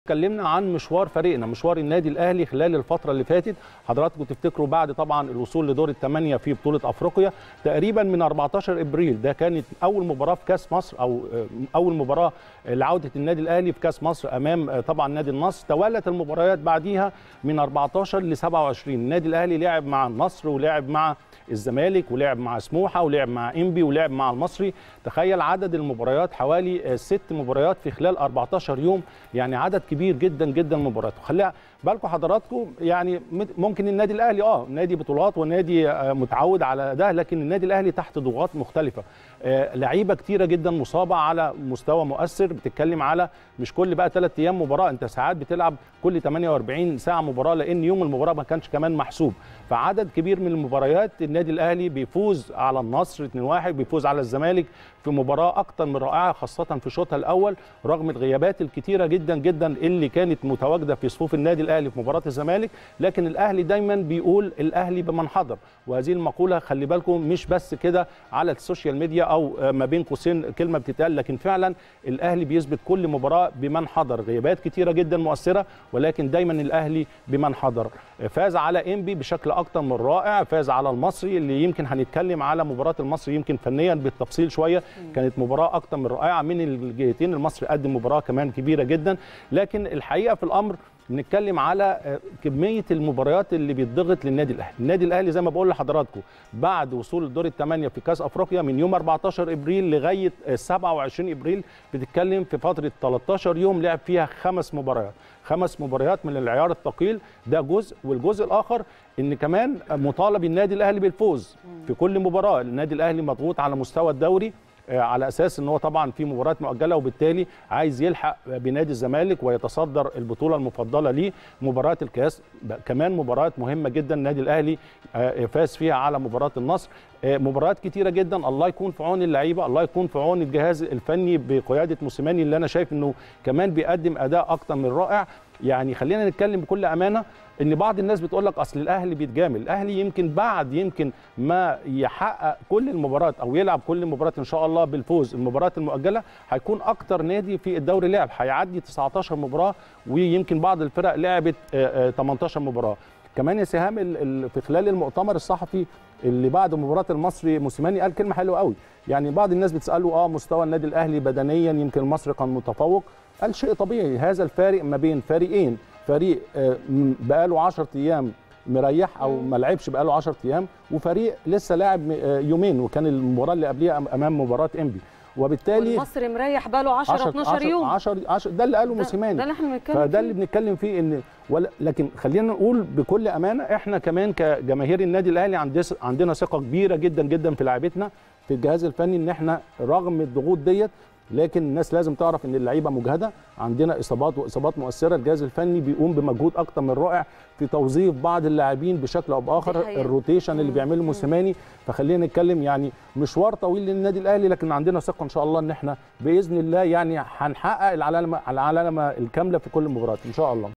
اتكلمنا عن مشوار فريقنا مشوار النادي الاهلي خلال الفتره اللي فاتت حضراتكم تفتكروا بعد طبعا الوصول لدور الثمانيه في بطوله افريقيا تقريبا من 14 ابريل ده كانت اول مباراه في كاس مصر او اول مباراه لعوده النادي الاهلي في كاس مصر امام طبعا نادي النصر توالت المباريات بعديها من 14 ل 27 النادي الاهلي لعب مع النصر ولعب مع الزمالك ولعب مع سموحه ولعب مع انبي ولعب مع المصري تخيل عدد المباريات حوالي ست مباريات في خلال 14 يوم يعني عدد كبير جدا جدا مباريات خليها بالكم حضراتكم يعني ممكن النادي الاهلي اه نادي بطولات ونادي متعود على ده لكن النادي الاهلي تحت ضغوط مختلفه آه لعيبه كتيره جدا مصابه على مستوى مؤثر بتتكلم على مش كل بقى ثلاث ايام مباراه انت ساعات بتلعب كل 48 ساعه مباراه لان يوم المباراه ما كانش كمان محسوب فعدد كبير من المباريات النادي الاهلي بيفوز على النصر 2-1 بيفوز على الزمالك في مباراه اكتر من رائعه خاصه في شوطها الاول رغم الغيابات الكتيره جدا جدا اللي كانت متواجده في صفوف النادي الاهلي في مباراه الزمالك لكن الاهلي دايما بيقول الاهلي بمن حضر وهذه المقوله خلي بالكم مش بس كده على السوشيال ميديا او ما بين قوسين كلمه بتتقال لكن فعلا الاهلي بيثبت كل مباراه بمن حضر غيابات كتيره جدا مؤثره ولكن دايما الاهلي بمن حضر فاز على انبي بشكل اكتر من رائع فاز على المصري اللي يمكن هنتكلم على مباراه المصري يمكن فنيا بالتفصيل شويه كانت مباراه اكتر من رائعه من الجهتين المصري قدم مباراه كمان كبيره جدا لكن الحقيقه في الامر بنتكلم على كميه المباريات اللي بيتضغط للنادي الاهلي، النادي الاهلي زي ما بقول لحضراتكم بعد وصول الدور الثمانيه في كاس افريقيا من يوم 14 ابريل لغايه 27 ابريل بتتكلم في فتره 13 يوم لعب فيها خمس مباريات، خمس مباريات من العيار الثقيل ده جزء والجزء الاخر ان كمان مطالب النادي الاهلي بالفوز في كل مباراه، النادي الاهلي مضغوط على مستوى الدوري على اساس ان هو طبعا في مباريات مؤجله وبالتالي عايز يلحق بنادي الزمالك ويتصدر البطوله المفضله ليه مباراه الكاس كمان مباريات مهمه جدا النادي الاهلي فاز فيها على مباراه النصر مباريات كتيره جدا الله يكون في عون اللعيبه الله يكون في عون الجهاز الفني بقياده موسيماني اللي انا شايف انه كمان بيقدم اداء اكتر من رائع يعني خلينا نتكلم بكل امانه ان بعض الناس بتقول لك اصل الاهلي بيتجامل الاهلي يمكن بعد يمكن ما يحقق كل المباريات او يلعب كل المباريات ان شاء الله بالفوز المباريات المؤجله هيكون اكتر نادي في الدوري لعب هيعدي 19 مباراه ويمكن بعض الفرق لعبت 18 مباراه كمان يا سهام في خلال المؤتمر الصحفي اللي بعد مباراه المصري موسيماني قال كلمه حلوه قوي يعني بعض الناس بتساله اه مستوى النادي الاهلي بدنيا يمكن المصري كان متفوق قال شيء طبيعي هذا الفارق ما بين فريقين فريق بقاله 10 ايام مريح او ما لعبش بقاله 10 ايام وفريق لسه لاعب يومين وكان المباراه اللي قبليها امام مباراه انبي وبالتالي المصري مريح بقاله 10 12 يوم 10 10 ده اللي قاله موسيماني ده اللي احنا بنتكلم فده اللي بنتكلم فيه ان ولا لكن خلينا نقول بكل امانه احنا كمان كجماهير النادي الاهلي عندنا ثقه كبيره جدا جدا في لعيبتنا في الجهاز الفني ان احنا رغم الضغوط ديت لكن الناس لازم تعرف ان اللعيبه مجهده عندنا اصابات واصابات مؤثره الجهاز الفني بيقوم بمجهود اكتر من رائع في توظيف بعض اللاعبين بشكل او باخر الروتيشن اللي بيعمله موسيماني فخلينا نتكلم يعني مشوار طويل للنادي الاهلي لكن عندنا ثقه ان شاء الله ان احنا باذن الله يعني هنحقق العلامه العلامه الكامله في كل المباريات ان شاء الله